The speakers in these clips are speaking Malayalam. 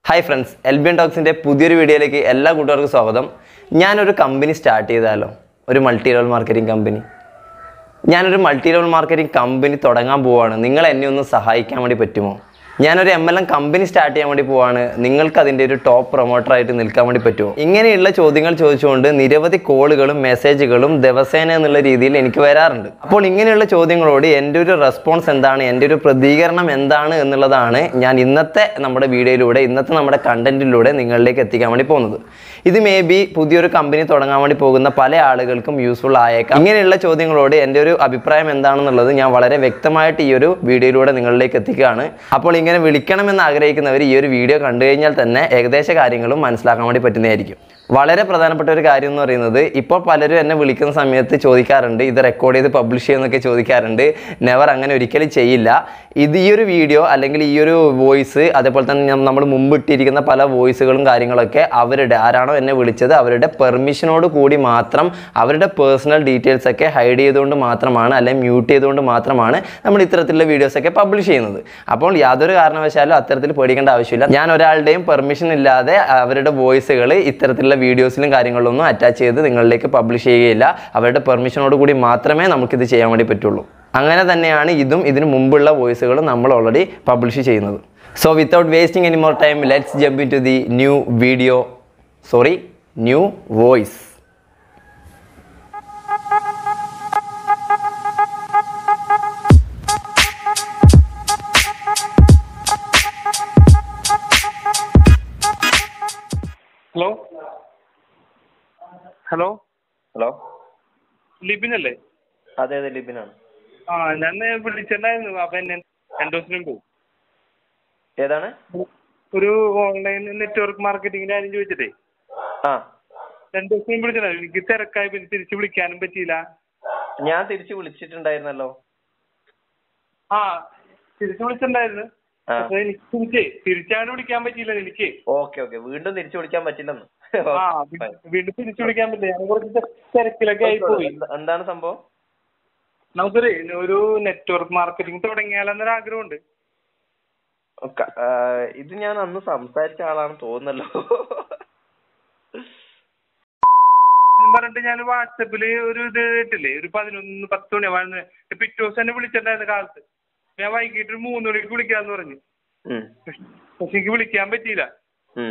ഹായ് ഫ്രണ്ട്സ് എൽബിയൻ ടോക്സിൻ്റെ പുതിയൊരു വീഡിയോയിലേക്ക് എല്ലാ കൂട്ടുകാർക്കും സ്വാഗതം ഞാനൊരു കമ്പനി സ്റ്റാർട്ട് ചെയ്താലോ ഒരു മൾട്ടി ലെവൽ മാർക്കറ്റിംഗ് കമ്പനി ഞാനൊരു മൾട്ടി ലെവൽ മാർക്കറ്റിംഗ് കമ്പനി തുടങ്ങാൻ പോവാണ് നിങ്ങൾ എന്നെ ഒന്ന് സഹായിക്കാൻ വേണ്ടി പറ്റുമോ ഞാനൊരു M L M company start ചെയ്യാൻ വേണ്ടി പോവാണ് നിങ്ങൾക്ക് അതിൻ്റെ ഒരു ടോപ്പ് പ്രൊമോട്ടറായിട്ട് നിൽക്കാൻ വേണ്ടി പറ്റുമോ ഇങ്ങനെയുള്ള ചോദ്യങ്ങൾ ചോദിച്ചുകൊണ്ട് നിരവധി കോളുകളും മെസ്സേജുകളും ദിവസേന എന്നുള്ള രീതിയിൽ എനിക്ക് വരാറുണ്ട് അപ്പോൾ ഇങ്ങനെയുള്ള ചോദ്യങ്ങളോട് എൻ്റെ ഒരു റെസ്പോൺസ് എന്താണ് എൻ്റെ ഒരു പ്രതികരണം എന്താണ് എന്നുള്ളതാണ് ഞാൻ ഇന്നത്തെ നമ്മുടെ വീഡിയോയിലൂടെ ഇന്നത്തെ നമ്മുടെ കണ്ടന്റിലൂടെ നിങ്ങളിലേക്ക് എത്തിക്കാൻ വേണ്ടി പോകുന്നത് ഇത് മേ ബി പുതിയൊരു കമ്പനി തുടങ്ങാൻ വേണ്ടി പോകുന്ന പല ആളുകൾക്കും യൂസ്ഫുൾ ആയേക്കാം ഇങ്ങനെയുള്ള ചോദ്യങ്ങളോട് എൻ്റെ ഒരു അഭിപ്രായം എന്താണെന്നുള്ളത് ഞാൻ വളരെ വ്യക്തമായിട്ട് ഈ ഒരു വീഡിയോയിലൂടെ നിങ്ങളിലേക്ക് എത്തിക്കുകയാണ് അപ്പോൾ ഇങ്ങനെ വിളിക്കണമെന്ന് ആഗ്രഹിക്കുന്നവർ ഈ ഒരു വീഡിയോ കണ്ടു കഴിഞ്ഞാൽ തന്നെ ഏകദേശ കാര്യങ്ങളും മനസ്സിലാക്കാൻ വേണ്ടി പറ്റുന്നതായിരിക്കും വളരെ പ്രധാനപ്പെട്ട ഒരു കാര്യം എന്ന് പറയുന്നത് ഇപ്പോൾ പലരും എന്നെ വിളിക്കുന്ന സമയത്ത് ചോദിക്കാറുണ്ട് ഇത് റെക്കോർഡ് ചെയ്ത് പബ്ലിഷ് ചെയ്യുന്നൊക്കെ ചോദിക്കാറുണ്ട് നെവർ അങ്ങനെ ഒരിക്കലും ചെയ്യില്ല ഇത് ഈ ഒരു വീഡിയോ അല്ലെങ്കിൽ ഈ ഒരു വോയിസ് അതേപോലെ തന്നെ നമ്മൾ മുമ്പ് ഇട്ടിരിക്കുന്ന പല വോയിസുകളും കാര്യങ്ങളൊക്കെ അവരുടെ ആരാണോ എന്നെ വിളിച്ചത് അവരുടെ പെർമിഷനോട് കൂടി മാത്രം അവരുടെ പേഴ്സണൽ ഡീറ്റെയിൽസ് ഒക്കെ ഹൈഡ് ചെയ്തുകൊണ്ട് മാത്രമാണ് അല്ലെങ്കിൽ മ്യൂട്ട് ചെയ്തുകൊണ്ട് മാത്രമാണ് നമ്മൾ ഇത്തരത്തിലുള്ള വീഡിയോസ് ഒക്കെ പബ്ലിഷ് ചെയ്യുന്നത് അപ്പോൾ യാതൊരു കാരണവശാലും അത്തരത്തിൽ പേടിക്കേണ്ട ആവശ്യമില്ല ഞാൻ ഒരാളുടെയും പെർമിഷൻ ഇല്ലാതെ അവരുടെ വോയിസുകൾ ഇത്തരത്തിലുള്ള വീഡിയോസിലും കാര്യങ്ങളിലൊന്നും അറ്റാച്ച് ചെയ്ത് നിങ്ങളിലേക്ക് പബ്ലിഷ് ചെയ്യുകയില്ല അവരുടെ പെർമിഷനോട് കൂടി മാത്രമേ നമുക്കിത് ചെയ്യാൻ വേണ്ടി പറ്റുള്ളൂ അങ്ങനെ തന്നെയാണ് ഇതും ഇതിന് മുമ്പുള്ള വോയിസുകളും നമ്മൾ ഓൾറെഡി പബ്ലിഷ് ചെയ്യുന്നത് so without wasting any more time let's jump into the new video sorry new voice hello hello hello Libin അല്ലേ അതെ അതെ ലിബിനാണ് ആ ഞാൻ വിളിച്ചിട്ടുണ്ടായിരുന്നു അപ്പൊ എന്നെ രണ്ടു ദിവസം മുമ്പ് ഏതാണ് ഒരു ഓൺലൈൻ നെറ്റ്വർക്ക് മാർക്കറ്റിംഗിന്റെ കാര്യം ചോദിച്ചിട്ടേ ആ രണ്ടു ദിവസം മുമ്പ് വിളിച്ചിട്ടുണ്ടായിരുന്നു എനിക്ക് തിരക്കായി പിന്നെ തിരിച്ചു വിളിക്കാനും പറ്റിയില്ല ഞാൻ തിരിച്ചു വിളിച്ചിട്ടുണ്ടായിരുന്നല്ലോ ആ തിരിച്ചു വിളിച്ചിട്ടുണ്ടായിരുന്നു ആ. പക്ഷെ എനിക്ക് തിരിച്ചേ തിരിച്ചാണ് വിളിക്കാൻ പറ്റിയില്ല എനിക്ക് ഓക്കെ ഓക്കെ വീണ്ടും തിരിച്ചു വിളിക്കാൻ പറ്റില്ലെന്ന് ആ വീ- വീണ്ടും തിരിച്ചു വിളിക്കാൻ പറ്റില്ല ഞാൻ കുറച്ച് തെ- തിരക്കിലൊക്കെ ആയി പോയി എന്ത- എന്താണ് സംഭവം നമുക്കൊരു ഒരു നെറ്റ്വർക്ക് മാർക്കറ്റിംഗ് തുടങ്ങിയാലെന്നൊരു ആഗ്രഹമുണ്ട് ക- ആ, ഇത് ഞാൻ അന്ന് സംസാരിച്ച ആളാണ് തോന്നുന്നല്ലോ എന്ന് പറഞ്ഞിട്ട് ഞാൻ വാട്സപ്പില് ഒരു ഇത് ഇട്ടില്ലേ ഒരു പതിനൊന്ന് പത്ത് മണി വന്ന് പിറ്റേ ദിവസം എന്നെ വിളിച്ചിട്ടുണ്ടായിരുന്നു കാലത്ത് ഞാൻ വൈകിട്ട് ഒരു മൂന്ന് മണിക്ക് വിളിക്കാന്ന് പറഞ്ഞു ഉം, പക്ഷെ എനിക്ക് വിളിക്കാൻ പറ്റിയില്ല ഉം.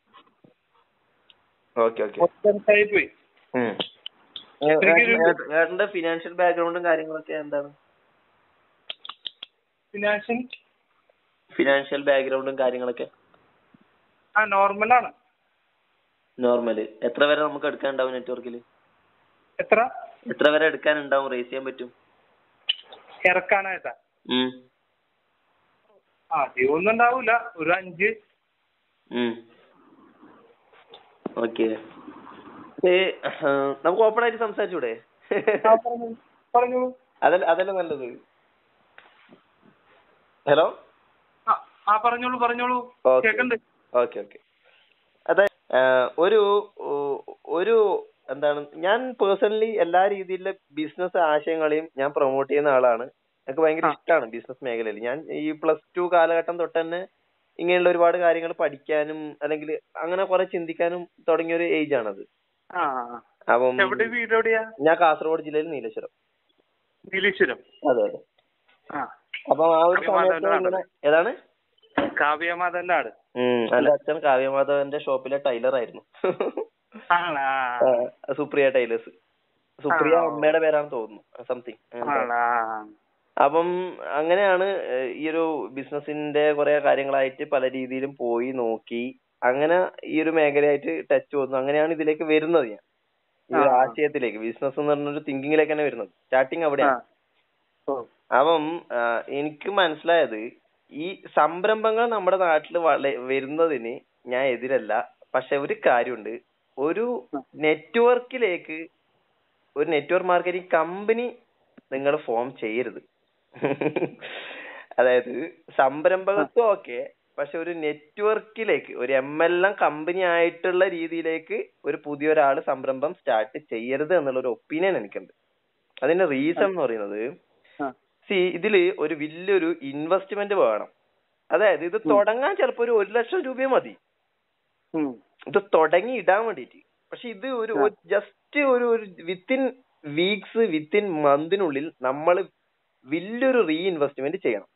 ഓക്കെ ഓക്കെ കുറച്ച് തിരക്കായി പോയി ഉം. ഏ- എനിക്കൊരു- ഏട്ട- ഏട്ടന്റെ ഫിനാൻഷ്യൽ ബാക്ക്ഗ്രൗണ്ടും കാര്യങ്ങളൊക്കെ എന്താണ് ഫിനാൻഷ്യൽ ഫിനാൻഷ്യൽ ബാക്ക്ഗ്രൗണ്ടും കാര്യങ്ങളൊക്കെ ആ നോർമലാണ് നോർമല് എത്ര വരെ നമുക്ക് എടുക്കാനുണ്ടാവും നെറ്റ്വർക്കിൽ എത്ര എത്ര വരെ എടുക്കാനുണ്ടാവും റേസ് ചെയ്യാൻ പറ്റും ഇറക്കാനായിട്ടാ ഉം, ആ അധികമൊന്നും ഉണ്ടാവൂല ഒരു അഞ്ച് ഉം. ഓക്കെ ഏ, ആ, നമുക്ക് ഓപ്പൺ ആയിട്ട് സംസാരിച്ചൂടെ ആ, പറഞ്ഞോളൂ. പറഞ്ഞോളൂ അതല്ല അതല്ല നല്ലത് ഹലോ ആ, ആ പറഞ്ഞോളൂ പറഞ്ഞോളൂ ഓക്കേ. കേക്കണ്ട് ഓക്കെ ഓക്കെ അതെ ആ, ഒരു ഒ- ഒരു എന്താണ് ഞാൻ പേഴ്സണലി എല്ലാ രീതിയിലുള്ള ബിസിനസ് ആശയങ്ങളെയും ഞാൻ പ്രൊമോട്ട് ചെയ്യുന്ന ആളാണ് എനിക്ക് ഭയങ്കര ആ. ഇഷ്ടമാണ് ബിസിനസ് മേഖലയിൽ ഞാൻ ഈ പ്ലസ് ടു കാലഘട്ടം തൊട്ട് തന്നെ ഇങ്ങനെയുള്ള ഒരുപാട് കാര്യങ്ങൾ പഠിക്കാനും അല്ലെങ്കിൽ അങ്ങനെ കുറെ ചിന്തിക്കാനും തുടങ്ങിയ ഒരു ഏജ് ആണത് ആ അപ്പം എവിടെ വീട് എവിടെയാ ഞാൻ കാസർഗോഡ് ജില്ലയിൽ നീലേശ്വരം നീലീശ്വരം അതെ അതെ ആ അപ്പം ആ ഒരു കാവ്യമാധവന്റെ സമയത്ത് ഇങ്ങനെ ഏതാണ് കാവ്യമാധവന്റെ ആട് ഉം എന്റെ അച്ഛൻ കാവ്യമാധവന്റെ ഷോപ്പിലെ ടൈലർ ആയിരുന്നു ആണോ ആ, സുപ്രിയ ടൈലേഴ്സ് സുപ്രിയ ആ. അമ്മയുടെ പേരാണ് തോന്നുന്നു സംതിങ് ആണോ അപ്പം അങ്ങനെയാണ് ഏഹ്, ഈ ഒരു ബിസിനസിന്റെ കുറെ കാര്യങ്ങളായിട്ട് പല രീതിയിലും പോയി നോക്കി അങ്ങനെ ഈ ഒരു മേഖലയായിട്ട് ടച്ച് വന്നു അങ്ങനെയാണ് ഇതിലേക്ക് വരുന്നത് ഞാൻ ഈ ഒരു ആ. ആശയത്തിലേക്ക് ബിസിനസ് എന്ന് പറഞ്ഞൊരു തിങ്കിങ്ങിലേക്ക് തന്നെ വരുന്നത് സ്റ്റാർട്ടിങ് ആ. അവിടെയാണ് ഓ. അപ്പം ആ, എനിക്ക് മനസ്സിലായത് ഈ സംരംഭങ്ങൾ നമ്മുടെ നാട്ടിൽ വള വരുന്നതിന് ഞാൻ എതിരല്ല പക്ഷെ ഒരു കാര്യമുണ്ട് ഒരു നെറ്റ്വർക്കിലേക്ക് ഒരു നെറ്റ്വർക്ക് മാർക്കറ്റിംഗ് കമ്പനി നിങ്ങൾ ഫോം ചെയ്യരുത് അതായത് സംരംഭകത്വം ഓക്കെ പക്ഷെ ഒരു നെറ്റ്വർക്കിലേക്ക് ഒരു എം എൽ എം കമ്പനി ആയിട്ടുള്ള രീതിയിലേക്ക് ഒരു പുതിയൊരാൾ സംരംഭം സ്റ്റാർട്ട് ചെയ്യരുത് എന്നുള്ള ഒരു ഒപ്പീനിയൻ എനിക്കുണ്ട് അതിന്റെ റീസൺ എന്ന് പറയുന്നത് ആ. സി ഇതില് ഒരു വലിയൊരു ഇൻവെസ്റ്റ്മെന്റ് വേണം അതായത് ഇത് തുടങ്ങാൻ ചിലപ്പോ ഒരു ഒരു ലക്ഷം രൂപ മതി ഉം. ഇത് തുടങ്ങി ഇടാൻ വേണ്ടിയിട്ട് പക്ഷെ ഇത് ഒരു ജസ്റ്റ് ഒരു വിത്തിൻ വീക്സ് വിത്തിൻ മന്തിനുള്ളിൽ നമ്മൾ വലിയൊരു റീ ഇൻവെസ്റ്റ്മെന്റ് ചെയ്യണം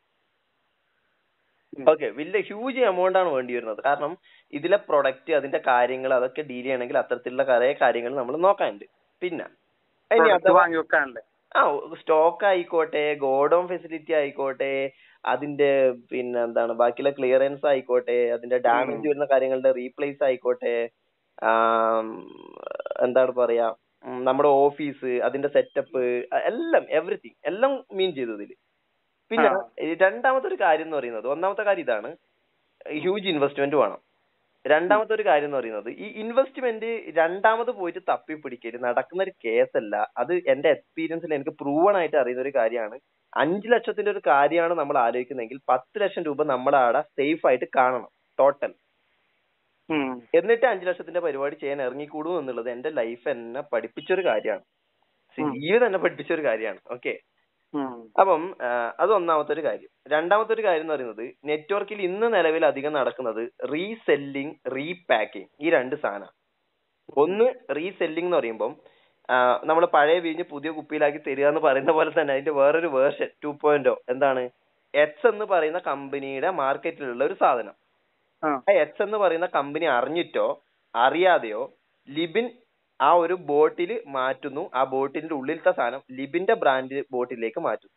ഉം. ഓക്കെ വലിയ ഹ്യൂജ് എമൗണ്ട് ആണ് വേണ്ടി വരുന്നത് കാരണം ഇതിലെ പ്രൊഡക്റ്റ് അതിന്റെ കാര്യങ്ങൾ അതൊക്കെ ഡീൽ ചെയ്യണമെങ്കിൽ അത്തരത്തിലുള്ള കുറേ കാര്യങ്ങൾ നമ്മൾ നോക്കാനുണ്ട് പിന്നെ ഇനി Product അഥവാ വാങ്ങി വെക്കാനല്ലേ ആ സ്റ്റോക്ക് ആയിക്കോട്ടെ ഗോഡൌൺ ഫെസിലിറ്റി ആയിക്കോട്ടെ അതിന്റെ പിന്നെ എന്താണ് ബാക്കിയുള്ള ക്ലിയറൻസ് ആയിക്കോട്ടെ അതിന്റെ ഡാമേജ് വരുന്ന കാര്യങ്ങളുടെ റീപ്ലേസ് ആയിക്കോട്ടെ ആം, എന്താണ് പറയാ ഉം, നമ്മുടെ ഓഫീസ് അതിന്റെ സെറ്റപ്പ് എല്ലാം എവറിത്തിങ് എല്ലാം മീൻ ചെയ്തു ഇതില് പിന്നെ ആ. ഈ രണ്ടാമത്തെ ഒരു കാര്യം എന്ന് പറയുന്നത് ഒന്നാമത്തെ കാര്യം ഇതാണ് ഹ്യൂജ് ഇൻവെസ്റ്റ്മെന്റ് വേണം രണ്ടാമത്തെ ഒരു കാര്യം എന്ന് പറയുന്നത് ഈ ഇൻവെസ്റ്റ്മെന്റ് രണ്ടാമത് പോയിട്ട് തപ്പി പിടിക്കരുത് നടക്കുന്ന ഒരു കേസല്ല അത് എന്റെ എക്സ്പീരിയൻസിൽ എനിക്ക് പ്രൂവൺ ആയിട്ട് അറിയുന്ന ഒരു കാര്യമാണ് അഞ്ചു ലക്ഷത്തിന്റെ ഒരു കാര്യമാണ് നമ്മൾ ആലോചിക്കുന്നതെങ്കിൽ പത്ത് ലക്ഷം രൂപ നമ്മൾ അവിടെ സേഫ് ആയിട്ട് കാണണം ടോട്ടൽ ഉം. എന്നിട്ട് അഞ്ചു ലക്ഷത്തിന്റെ പരിപാടി ചെയ്യാൻ ഇറങ്ങിക്കൂടും എന്നുള്ളത് എന്റെ ലൈഫ് എന്നെ പഠിപ്പിച്ചൊരു കാര്യമാണ് ഉം. ജീവിതം എന്നെ പഠിപ്പിച്ചൊരു കാര്യമാണ് ഓക്കെ ഉം. അപ്പം ആ, അത് ഒന്നാമത്തെ ഒരു കാര്യം രണ്ടാമത്തെ ഒരു കാര്യം എന്ന് പറയുന്നത് നെറ്റ്വർക്കിൽ ഇന്ന് നിലവിൽ അധികം നടക്കുന്നത് റീസെല്ലിംഗ് റീപാക്കിംഗ് ഈ രണ്ട് സാധനം ഒന്ന് റീസെല്ലിംഗ് എന്ന് പറയുമ്പം നമ്മൾ പഴയ വീഞ്ഞ് പുതിയ കുപ്പിയിലാക്കി തരിക എന്ന് പറയുന്ന പോലെ തന്നെ അതിന്റെ വേറൊരു വേർഷൻ ടു പോയിന്റോ എന്താണ് എച്ച് എന്ന് പറയുന്ന കമ്പനിയുടെ മാർക്കറ്റിലുള്ള ഒരു സാധനം ആ. ആ എച്ച് എന്ന് പറയുന്ന കമ്പനി അറിഞ്ഞിട്ടോ അറിയാതെയോ ലിബിൻ ആ ഒരു ബോട്ടിൽ മാറ്റുന്നു ആ ബോട്ടിലിന്റെ ഉള്ളിലത്തെ സാധനം ലിബിന്റെ ബ്രാൻഡ് ബോട്ടിലേക്ക് മാറ്റുന്നു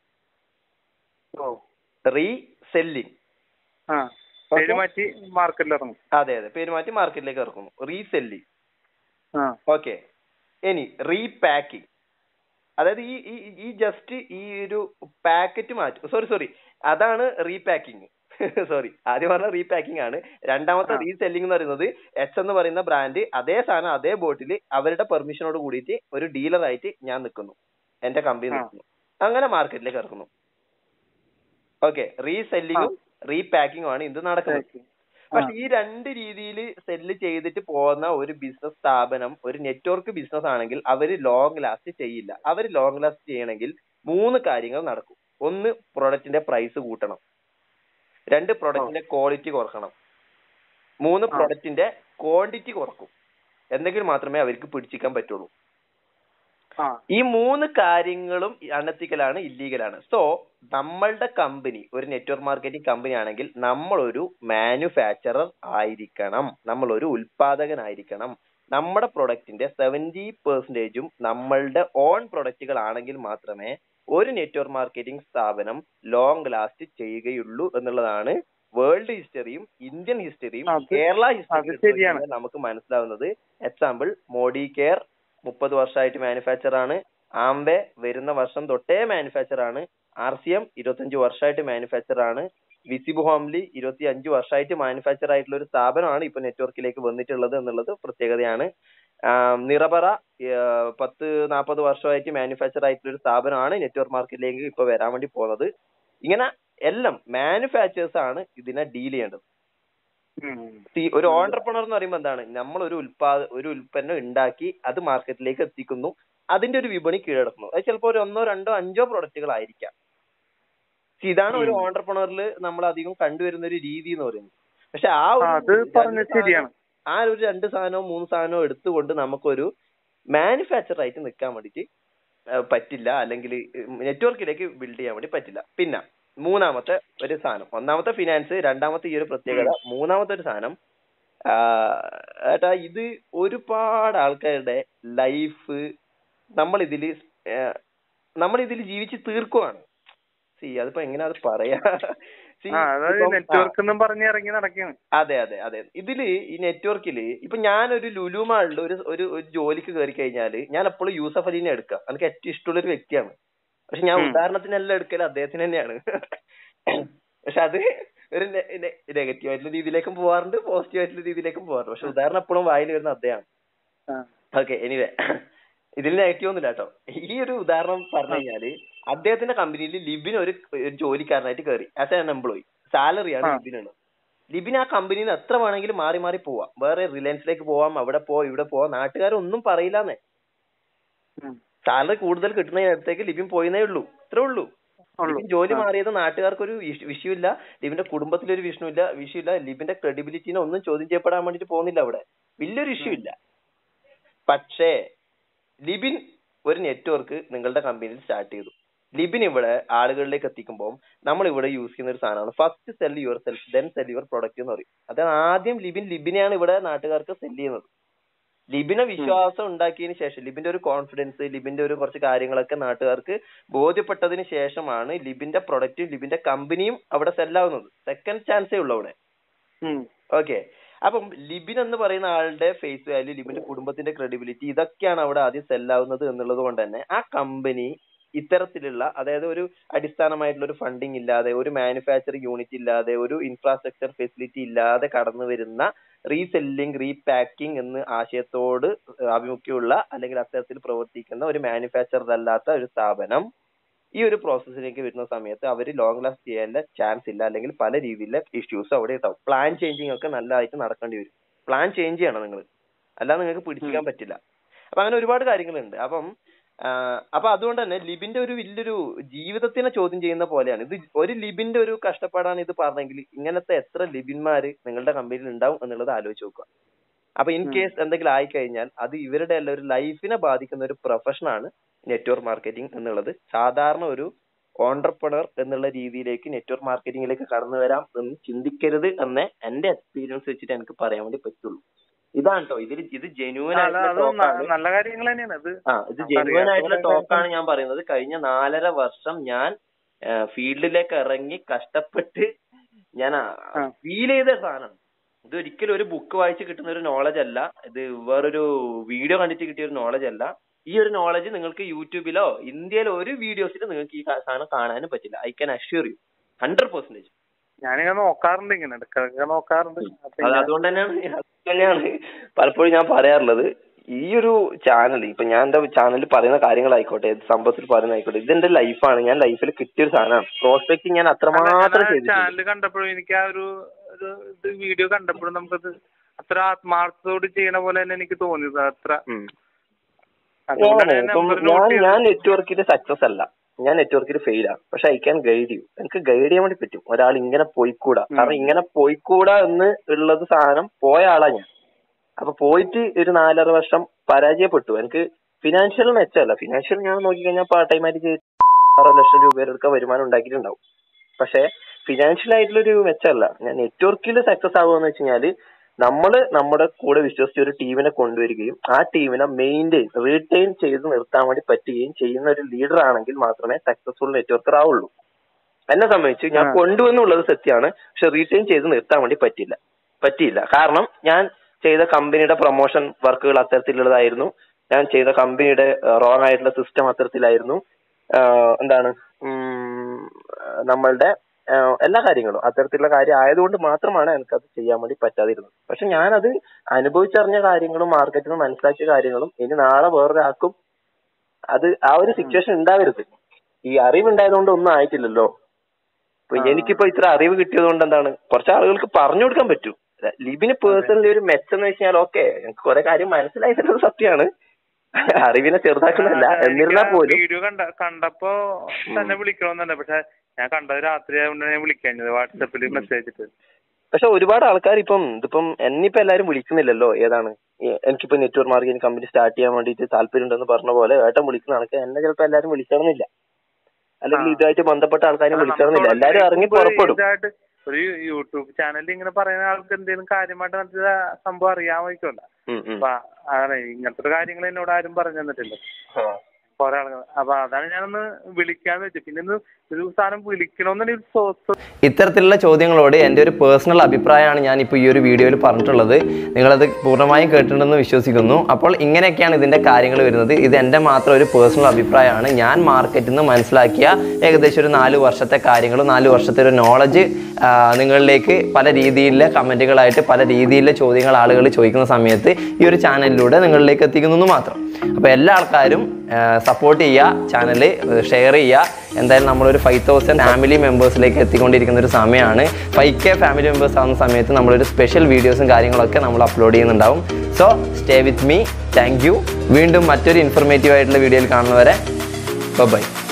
ഓ റീ സെല്ലിംഗ് ആ പേര് മാറ്റി മാർക്കറ്റിൽ ഇറങ്ങും അതെ അതെ പേര് മാറ്റി മാർക്കറ്റിലേക്ക് ഇറക്കുന്നു റീസെല്ലിംഗ് ആ ഓക്കെ ഇനി റീപാക്കിംഗ് അതായത് ഈ ഈ ഈ ജസ്റ്റ് ഈ ഒരു പാക്കറ്റ് മാറ്റും സോറി സോറി അതാണ് റീപാക്കിംഗ് സോറി ആദ്യം പറഞ്ഞ റീപാക്കിംഗ് ആണ് രണ്ടാമത്തെ ആ. റീസെല്ലിംഗ് എന്ന് പറയുന്നത് എച്ച് എന്ന് പറയുന്ന ബ്രാൻഡ് അതേ സാധനം അതേ ബോട്ടിൽ അവരുടെ പെർമിഷനോട് കൂടിയിട്ട് ഒരു ഡീലർ ആയിട്ട് ഞാൻ നിൽക്കുന്നു എന്റെ കമ്പനി ആ. നിൽക്കുന്നു അങ്ങനെ മാർക്കറ്റിലേക്ക് ഇറക്കുന്നു ഓക്കെ റീസെല്ലിങ്ങും റീപാക്കിങ്ങും ആണ് ഇത് നടക്കുന്നത് പക്ഷെ ഈ രണ്ട് രീതിയിൽ സെല്ല് ചെയ്തിട്ട് പോകുന്ന ഒരു ബിസിനസ് സ്ഥാപനം ഒരു നെറ്റ്വർക്ക് ബിസിനസ് ആണെങ്കിൽ അവര് ലോങ് ലാസ്റ്റ് ചെയ്യില്ല അവർ ലോങ് ലാസ്റ്റ് ചെയ്യണമെങ്കിൽ മൂന്ന് കാര്യങ്ങൾ നടക്കും ഒന്ന് പ്രൊഡക്റ്റിന്റെ പ്രൈസ് കൂട്ടണം രണ്ട് പ്രൊഡക്റ്റിന്റെ ക്വാളിറ്റി കുറക്കണം മൂന്ന് ആ. പ്രൊഡക്റ്റിന്റെ ക്വാണ്ടിറ്റി കുറക്കും എന്തെങ്കിൽ മാത്രമേ അവർക്ക് പിടിച്ചിക്കാൻ പറ്റുള്ളൂ ആ ഈ മൂന്ന് കാര്യങ്ങളും അണത്തിക്കലാണ് ഇല്ലീഗലാണ് സോ നമ്മളുടെ കമ്പനി ഒരു നെറ്റ്വർക്ക് മാർക്കറ്റിംഗ് കമ്പനി ആണെങ്കിൽ നമ്മളൊരു മാനുഫാക്ചറർ ആയിരിക്കണം നമ്മളൊരു ഉൽപാദകനായിരിക്കണം നമ്മുടെ പ്രൊഡക്റ്റിന്റെ സെവന്റി പെർസെന്റേജും നമ്മളുടെ ഓൺ പ്രൊഡക്റ്റുകൾ ആണെങ്കിൽ മാത്രമേ ഒരു നെറ്റ്വർക്ക് മാർക്കറ്റിംഗ് സ്ഥാപനം ലോങ് ലാസ്റ്റ് ചെയ്യുകയുള്ളൂ എന്നുള്ളതാണ് വേൾഡ് ഹിസ്റ്ററിയും ഇന്ത്യൻ ഹിസ്റ്ററിയും അത് കേരള അത് ഹിസ്റ്ററിയും ശരിയാണ്. നമുക്ക് മനസ്സിലാവുന്നത് എക്സാമ്പിൾ മോഡി കെയർ മുപ്പത് വർഷമായിട്ട് മാനുഫാക്ചർ ആണ് ആംബെ വരുന്ന വർഷം തൊട്ടേ മാനുഫാക്ചർ ആണ് ആർ സി എം ഇരുപത്തഞ്ച് വർഷമായിട്ട് മാനുഫാക്ചർ ആണ് വിസിബ് ഹോംലി ഇരുപത്തി അഞ്ച് വർഷമായിട്ട് മാനുഫാക്ചർ ആയിട്ടുള്ള ഒരു സ്ഥാപനമാണ് ഇപ്പൊ നെറ്റ്വർക്കിലേക്ക് വന്നിട്ടുള്ളത് എന്നുള്ളത് പ്രത്യേകതയാണ് ആം, നിറപറ ഏഹ്, പത്ത് നാൽപ്പത് വർഷമായിട്ട് മാനുഫാക്ചർ ആയിട്ടുള്ള ഒരു സ്ഥാപനമാണ് നെറ്റ്വർക്ക് മാർക്കറ്റിലേക്ക് ഇപ്പൊ വരാൻ വേണ്ടി പോകുന്നത് ഇങ്ങനെ എല്ലാം മാനുഫാക്ചേഴ്സ് ആണ് ഇതിനെ ഡീൽ ചെയ്യേണ്ടത് ഉം. See, ഒരു ഓണ്ടർപ്രണർ എന്ന് പറയുമ്പോൾ എന്താണ് നമ്മൾ ഒരു ഉൽപാദ ഒരു ഉൽപ്പന്നം ഉണ്ടാക്കി അത് മാർക്കറ്റിലേക്ക് എത്തിക്കുന്നു അതിന്റെ ഒരു വിപണി കീഴടക്കുന്നു അത് ചിലപ്പോൾ ഒരു ഒന്നോ രണ്ടോ അഞ്ചോ പ്രൊഡക്റ്റുകളായിരിക്കാം See, ഇതാണ് ഒരു ഉം. ഓണ്ടർപ്രണറിൽ നമ്മൾ അധികം കണ്ടുവരുന്ന ഒരു രീതി എന്ന് പറയുന്നത് പക്ഷെ ആ ആ, ഒരു അത് രണ്ട് പറഞ്ഞത് സാധനം- ശരിയാണ് ആ ഒരു രണ്ട് സാധനവും മൂന്ന് സാധനവും എടുത്തുകൊണ്ട് നമുക്കൊരു മാനുഫാക്ചർ ആയിട്ട് നിൽക്കാൻ വേണ്ടിയിട്ട് ആ, പറ്റില്ല അല്ലെങ്കിൽ നെറ്റ്വർക്കിലേക്ക് ബിൽഡ് ചെയ്യാൻ വേണ്ടി പറ്റില്ല പിന്നെ മൂന്നാമത്തെ ഒരു സാധനം ഒന്നാമത്തെ ഫിനാൻസ് രണ്ടാമത്തെ ഈ ഒരു പ്രത്യേകത മൂന്നാമത്തെ ഒരു സാധനം ആ, ഏട്ടാ ഇത് ഒരുപാട് ആൾക്കാരുടെ ലൈഫ് നമ്മൾ ഇതില് നമ്മൾ ഇതിൽ ജീവിച്ച് തീർക്കുവാണ് സി അതിപ്പോ എങ്ങനെയാ അത് പറയാ See, ആ അതായത് ഇപ്പം- ആ. നെറ്റ്വർക്ക് എന്നും പറഞ്ഞ് ഇറങ്ങി നടക്കുകയാണ് അതെ അതെ അതെ ഇതില് ഈ നെറ്റ്വർക്കില് ഇപ്പൊ ഞാനൊരു ലുലുമാളിൽ ഒരു ഒരു ഒരു ജോലിക്ക് കയറി കഴിഞ്ഞാല് ഞാൻ എപ്പോഴും യൂസഫ് അലീനെ എടുക്കാം എനിക്ക് ഏറ്റവും ഇഷ്ടമുള്ള ഒരു വ്യക്തിയാണ് പക്ഷെ ഞാൻ ഉം. ഉദാഹരണത്തിനല്ല എടുക്കല് അദ്ദേഹത്തിന് തന്നെയാണ് പക്ഷെ അത് ഒരു നെഗറ്റീവ് ആയിട്ടുള്ള രീതിയിലേക്കും പോവാറുണ്ട് പോസിറ്റീവ് ആയിട്ടുള്ള രീതിയിലേക്കും പോവാറുണ്ട് പക്ഷെ ഉദാഹരണം എപ്പോഴും വായിൽ വരുന്ന അദ്ദേഹമാണ് ആ. ഓക്കെ എനിവേ ഇതിൽ നെഗറ്റീവ് ഒന്നുമില്ല കേട്ടോ ഈ ഒരു ഉദാഹരണം പറഞ്ഞു കഴിഞ്ഞാല് അദ്ദേഹത്തിന്റെ കമ്പനിയിൽ ലിബിൻ ഒരു ഒരു ജോലിക്കാരനായിട്ട് കയറി ആസ് ആൻ എംപ്ലോയി സാലറിയാണ് ആ. ലിബിനാണ് ലിബിൻ ആ കമ്പനിയിൽ നിന്ന് എത്ര വേണമെങ്കിലും മാറി മാറി പോവാം വേറെ റിലയൻസിലേക്ക് പോവാം അവിടെ പോ ഇവിടെ പോവാം നാട്ടുകാരൊന്നും പറയില്ലാന്നേ ഉം. സാലറി കൂടുതൽ കിട്ടുന്നതിനടുത്തേക്ക് ലിബിൻ പോയിന്നേ ഉള്ളൂ ഇത്രേ ഉള്ളൂ ഉള്ളൂ. ലിബിൻ ജോലി ആ. മാറിയത് നാട്ടുകാർക്ക് ഒരു വിഷയമില്ല ലിബിന്റെ കുടുംബത്തിലൊരു വിഷയമില്ല വിഷയമില്ല ലിബിന്റെ ക്രെഡിബിലിറ്റിനെ ഒന്നും ചോദ്യം ചെയ്യപ്പെടാൻ വേണ്ടിട്ട് പോകുന്നില്ല അവിടെ വലിയൊരു ഇഷ്യൂ ഇല്ല പക്ഷേ ലിബിൻ ഒരു നെറ്റ്വർക്ക് നിങ്ങളുടെ കമ്പനിയിൽ സ്റ്റാർട്ട് ചെയ്തു ലിബിൻ ഇവിടെ ആളുകളിലേക്ക് എത്തിക്കുമ്പോൾ നമ്മൾ ഇവിടെ യൂസ് ചെയ്യുന്ന ഒരു സാധനമാണ് first sell yourself then sell your product എന്ന് പറയും അതായത് ആദ്യം ലിബിൻ ലിബിനെയാണ് ഇവിടെ നാട്ടുകാർക്ക് സെല് ചെയ്യുന്നത് ലിബിനെ വിശ്വാസം ഉണ്ടാക്കിയതിന് ശേഷം ലിബിന്റെ ഒരു കോൺഫിഡൻസ് ലിബിന്റെ ഒരു കുറച്ച് കാര്യങ്ങളൊക്കെ നാട്ടുകാർക്ക് ബോധ്യപ്പെട്ടതിന് ശേഷമാണ് ലിബിന്റെ പ്രൊഡക്റ്റും ലിബിന്റെ കമ്പനിയും അവിടെ സെല്ലാവുന്നത് സെക്കൻഡ് ചാൻസേ ഉള്ളൂ അവിടെ ഉം. ഓക്കെ അപ്പം ലിബിൻ എന്ന് പറയുന്ന ആളുടെ ഫേസ് വാല്യൂ ലിബിന്റെ കുടുംബത്തിന്റെ ക്രെഡിബിലിറ്റി ഇതൊക്കെയാണ് അവിടെ ആദ്യം സെല്ലാവുന്നത് എന്നുള്ളത് കൊണ്ട് തന്നെ ആ കമ്പനി ഇത്തരത്തിലുള്ള അതായത് ഒരു അടിസ്ഥാനമായിട്ടുള്ള ഒരു ഫണ്ടിങ് ഇല്ലാതെ ഒരു മാനുഫാക്ചറിംഗ് യൂണിറ്റ് ഇല്ലാതെ ഒരു ഇൻഫ്രാസ്ട്രക്ചർ ഫെസിലിറ്റി ഇല്ലാതെ കടന്നു വരുന്ന റീസെല്ലിംഗ് റീപാക്കിംഗ് എന്ന് ആശയത്തോട് ആഭിമുഖ്യമുള്ള അല്ലെങ്കിൽ അത്തരത്തിൽ പ്രവർത്തിക്കുന്ന ഒരു മാനുഫാക്ചർ അല്ലാത്ത ഒരു സ്ഥാപനം ഈ ഒരു പ്രോസസ്സിലേക്ക് വരുന്ന സമയത്ത് അവർ ലോങ് ലാസ്റ്റ് ചെയ്യാനുള്ള ചാൻസ് ഇല്ല അല്ലെങ്കിൽ പല രീതിയിലെ ഇഷ്യൂസ് അവിടെ ഉണ്ടാവും പ്ലാൻ ചേഞ്ചിങ് ഒക്കെ നല്ലതായിട്ട് നടക്കേണ്ടി വരും പ്ലാൻ ചേഞ്ച് ചെയ്യണം നിങ്ങൾ അല്ലാതെ നിങ്ങൾക്ക് പിടിച്ചിക്കാൻ പറ്റില്ല അപ്പൊ അങ്ങനെ ഒരുപാട് കാര്യങ്ങളുണ്ട് അപ്പം ആ, അപ്പൊ അതുകൊണ്ട് തന്നെ ലിബിന്റെ ഒരു വലിയൊരു ജീവിതത്തിനെ ചോദ്യം ചെയ്യുന്ന പോലെയാണ് ഇത് ഒരു ലിബിന്റെ ഒരു കഷ്ടപ്പാടാണ് ഇത് പറഞ്ഞെങ്കിൽ ഇങ്ങനത്തെ എത്ര ലിബിന്മാര് നിങ്ങളുടെ കമ്പനിയിൽ ഉണ്ടാവും എന്നുള്ളത് ആലോചിച്ച് നോക്കുക അപ്പൊ ഇൻ കേസ് എന്തെങ്കിലും ആയി കഴിഞ്ഞാൽ അത് ഇവരുടെ എല്ലാം ഒരു ലൈഫിനെ ബാധിക്കുന്ന ഒരു പ്രൊഫഷനാണ് നെറ്റ്വർക്ക് മാർക്കറ്റിംഗ് എന്നുള്ളത് സാധാരണ ഒരു ഓണ്ടർപ്രണർ എന്നുള്ള രീതിയിലേക്ക് നെറ്റ്വർക്ക് മാർക്കറ്റിംഗിലേക്ക് കടന്നു വരാം എന്ന് ചിന്തിക്കരുത് എന്ന് എന്റെ എക്സ്പീരിയൻസ് വെച്ചിട്ട് എനിക്ക് പറയാൻ വേണ്ടി പറ്റുള്ളൂ ഇതാണ് കേട്ടോ ഇതിൽ ഇത് ജെന്യൂൻ അല്ല, ആയിട്ടുള്ള അത് talk ന- ആണ്. നല്ല കാര്യങ്ങൾ തന്നെയാണ് അത് ആ ഇത് നമുക്ക് ജെന്യൂൻ അറിയാത്ത ആയിട്ടുള്ള കുറെ ടോക്കാണ് ഞാൻ പറയുന്നത് കഴിഞ്ഞ നാലര വർഷം ഞാൻ ഫീൽഡിലേക്ക് ഇറങ്ങി കഷ്ടപ്പെട്ട് ഞാൻ ആ. ഫീൽ ചെയ്ത സാധനം ഇത് ഒരിക്കലും ഒരു ബുക്ക് വായിച്ച് കിട്ടുന്ന ഒരു നോളജ് അല്ല ഇത് വേറൊരു വീഡിയോ കണ്ടിട്ട് കിട്ടിയ ഒരു നോളജ് അല്ല ഈ ഒരു നോളജ് നിങ്ങൾക്ക് യൂട്യൂബിലോ ഇന്ത്യയിലോ ഒരു വീഡിയോസിലും നിങ്ങൾക്ക് ഈ കാ- സാധനം കാണാനും പറ്റില്ല I can assure you hundred percentage ഞാനിങ്ങനെ നോക്കാറുണ്ട് ഇങ്ങനെ ഇടയ്ക്കൊക്കെ നോക്കാറുണ്ട് അപ്പൊ അത് ഞാൻ- അതുകൊണ്ട് തന്നെയാണ് അത് തന്നെയാണ് പലപ്പോഴും ഞാൻ പറയാറുള്ളത് ഈ ഒരു ചാനൽ ഇപ്പൊ ഞാൻ എന്റെ ചാനലിൽ പറയുന്ന കാര്യങ്ങളായിക്കോട്ടെ ഏത് സംഭവത്തിൽ പറയുന്ന ആയിക്കോട്ടെ ഇതെന്റെ ലൈഫാണ് ഞാൻ ലൈഫിൽ കിട്ടിയ ഒരു സാധനമാണ് പ്രോസ്പെക്ടിങ് ഞാൻ അത്രമാത്രം ചെയ്തിട്ടുണ്ട് ചാനൽ കണ്ടപ്പോഴും എനിക്ക് ആ ഒരു ഒരു ഇത് വീഡിയോ കണ്ടപ്പോഴും നമുക്കത് അത്ര ആത്മാർത്ഥത്തോട് ചെയ്യണ പോലെ തന്നെ എനിക്ക് തോന്നിയത് അത്ര ഉം. അതുകൊണ്ടാണ് ഞാൻ ഞാൻ ഇപ്പം number ഞാൻ note ചെയ്തത്. ഞാൻ നെറ്റ്വർക്കിൽ സക്സസ് അല്ല ഞാൻ നെറ്റ്വർക്കിൽ ഫെയിൽ ആണ് പക്ഷെ ഐ ക്യാൻ ഗൈഡ് യു എനിക്ക് ഗൈഡ് ചെയ്യാൻ വേണ്ടി പറ്റും ഒരാൾ ഇങ്ങനെ പോയിക്കൂടാ കാരണം ഇങ്ങനെ പോയിക്കൂടാ എന്ന് ഉള്ളത് സാധനം പോയ ആളാ ഞാൻ അപ്പൊ പോയിട്ട് ഒരു നാലര വർഷം പരാജയപ്പെട്ടു എനിക്ക് ഫിനാൻഷ്യൽ മെച്ചമല്ല ഫിനാൻഷ്യൽ ഞാൻ നോക്കിക്കഴിഞ്ഞാൽ പാർട്ട് ടൈം ആയിട്ട് ചെയ്ത് ആറ് ലക്ഷം രൂപയുടെ വരുമാനം ഉണ്ടാക്കിയിട്ടുണ്ടാവും പക്ഷെ ഫിനാൻഷ്യൽ ആയിട്ടുള്ള ഒരു മെച്ചമല്ല ഞാൻ നെറ്റ്വർക്കിൽ സക്സസ് ആവുകയെന്ന് വെച്ച് കഴിഞ്ഞാല് നമ്മള് നമ്മുടെ കൂടെ വിശ്വസിച്ച ഒരു ടീമിനെ കൊണ്ടുവരികയും ആ ടീമിനെ മെയിൻറ്റെയിൻ റീറ്റെയിൻ ചെയ്ത് നിർത്താൻ വേണ്ടി പറ്റുകയും ചെയ്യുന്ന ഒരു ലീഡർ ആണെങ്കിൽ മാത്രമേ സക്സസ്ഫുൾ നെറ്റ്വർക്കർ ആവുള്ളൂ എന്നെ സംബന്ധിച്ച് ഞാൻ ആ. കൊണ്ടുവന്നുള്ളത് സത്യമാണ് പക്ഷെ റീറ്റെയിൻ ചെയ്ത് നിർത്താൻ വേണ്ടി പറ്റില്ല പറ്റിയില്ല കാരണം ഞാൻ ചെയ്ത കമ്പനിയുടെ പ്രൊമോഷൻ വർക്കുകൾ അത്തരത്തിലുള്ളതായിരുന്നു ഞാൻ ചെയ്ത കമ്പനിയുടെ റോങ് ആയിട്ടുള്ള സിസ്റ്റം അത്തരത്തിലായിരുന്നു ആഹ് എന്താണ് ഉം, നമ്മളുടെ ആഹ് എല്ലാ കാര്യങ്ങളും അത്തരത്തിലുള്ള കാര്യം ആയതുകൊണ്ട് മാത്രമാണ് എനിക്കത് ചെയ്യാൻ വേണ്ടി പറ്റാതിരുന്നത് പക്ഷെ ഞാനത് അനുഭവിച്ചറിഞ്ഞ കാര്യങ്ങളും മാർക്കറ്റിൽ നിന്ന് മനസ്സിലാക്കിയ കാര്യങ്ങളും ഇനി നാളെ വേറൊരാൾക്കും അത് ആ ഒരു സിറ്റുവേഷൻ ഉണ്ടാവരുത് ഈ അറിവുണ്ടായതുകൊണ്ട് ഒന്നും ആയിട്ടില്ലല്ലോ ഇപ്പൊ ആ. എനിക്കിപ്പോ ഇത്ര അറിവ് കിട്ടിയത് കൊണ്ട് എന്താണ് കുറച്ച് ആളുകൾക്ക് പറഞ്ഞു കൊടുക്കാൻ പറ്റും ലിബിന് പേഴ്സണലി ഒരു മെച്ചം എന്ന് വെച്ചാൽ ഓക്കെ എനിക്ക് കുറെ കാര്യം മനസ്സിലായിട്ടുള്ളത് സത്യമാണ് അറിവിനെ ചെറുതാക്കുന്നതല്ല ആ, എനിക്ക് എന്നിരുന്നാൽ ആ പോലും വീഡിയോ കണ്ട കണ്ടപ്പോ തന്നെ വിളിക്കണമെന്നുണ്ട് പക്ഷെ ഞാൻ കണ്ടത് രാത്രി ആയതുകൊണ്ട് ഞാൻ വിളിക്കാഞ്ഞത് വാട്സപ്പിൽ മെസ്സേജ് ഇട്ട് പക്ഷെ ഒരുപാട് ആൾക്കാർ ഇപ്പം ഇതിപ്പം എന്നിപ്പോ എല്ലാരും വിളിക്കുന്നില്ലല്ലോ ഏതാണ് ഈ എനിക്കിപ്പോ നെറ്റ്വർക്ക് മാർക്കറ്റിംഗ് കമ്പനി സ്റ്റാർട്ട് ചെയ്യാൻ വേണ്ടിയിട്ട് താല്പര്യം ഉണ്ടെന്ന് പറഞ്ഞ പോലെ ഏട്ടൻ വിളിക്കുന്ന ആൾക്കാർ എന്നെ ചിലപ്പോ എല്ലാരും വിളിക്കണമെന്നില്ല അല്ലെങ്കിൽ ആ. ഇതുമായിട്ട് ബന്ധപ്പെട്ട ആൾക്കാരും അല്ല, വിളിക്കണമെന്നില്ല നമുക്ക് എല്ലാരും ഇറങ്ങി ഇപ്പൊ പുറപ്പെടും ഇതായിട്ട് ഒരു യൂട്യൂബ് ചാനലിൽ ഇങ്ങനെ പറയുന്ന ആൾക്ക് എന്തെങ്കിലും കാര്യമായിട്ട് മറ്റേ സംഭവം അറിയാമായിക്കോല്ല ഉം, ഉം. അപ്പൊ അതാണ് ഇങ്ങനത്തെ ഒരു കാര്യങ്ങൾ എന്നോട് ആരും പറഞ്ഞു തന്നിട്ടില്ല ആ. കുറെ ആളുകൾ അപ്പൊ അതാണ് ഞാനൊന്ന് വിളിക്കാന്ന് വെച്ചത് പിന്നെ ഒന്ന് ഒരു സാധനം വിളിക്കണമെന്നുണ്ടെങ്കിൽ ഒരു സോഴ്സ് ഇത്തരത്തിലുള്ള ചോദ്യങ്ങളോട് എൻ്റെ ഒരു പേഴ്സണൽ അഭിപ്രായമാണ് ഞാൻ ഇപ്പോൾ ഈ ഒരു വീഡിയോയിൽ പറഞ്ഞിട്ടുള്ളത് നിങ്ങളത് പൂർണ്ണമായും കേട്ടിട്ടുണ്ടെന്ന് വിശ്വസിക്കുന്നു അപ്പോൾ ഇങ്ങനെയൊക്കെയാണ് ഇതിൻ്റെ കാര്യങ്ങൾ വരുന്നത് ഇത് എൻ്റെ മാത്രം ഒരു പേഴ്സണൽ അഭിപ്രായമാണ് ഞാൻ മാർക്കറ്റിൽ നിന്ന് മനസ്സിലാക്കിയ ഏകദേശം ഒരു നാല് വർഷത്തെ കാര്യങ്ങളും നാല് വർഷത്തെ ഒരു നോളജ് നിങ്ങളിലേക്ക് പല രീതിയിലെ കമൻറ്റുകളായിട്ട് പല രീതിയിലെ ചോദ്യങ്ങൾ ആളുകൾ ചോദിക്കുന്ന സമയത്ത് ഈ ഒരു ചാനലിലൂടെ നിങ്ങളിലേക്ക് എത്തിക്കുന്നു എന്ന് മാത്രം അപ്പോൾ എല്ലാ ആൾക്കാരും സപ്പോർട്ട് ചെയ്യുക ചാനൽ ഷെയർ ചെയ്യുക എന്തായാലും നമ്മളൊരു ഫൈവ് തൗസൻഡ് ഫാമിലി മെമ്പേഴ്സിലേക്ക് എത്തിക്കൊണ്ടിരിക്കുന്ന ഒരു സമയമാണ് ഫൈവ് കെ ഫാമിലി മെമ്പേഴ്സ് ആവുന്ന സമയത്ത് നമ്മളൊരു സ്പെഷ്യൽ വീഡിയോസും കാര്യങ്ങളൊക്കെ നമ്മൾ അപ്ലോഡ് ചെയ്യുന്നുണ്ടാവും so stay with me thank you വീണ്ടും മറ്റൊരു ഇൻഫർമേറ്റീവ് ആയിട്ടുള്ള വീഡിയോയിൽ കാണുന്നവരെ ബൈ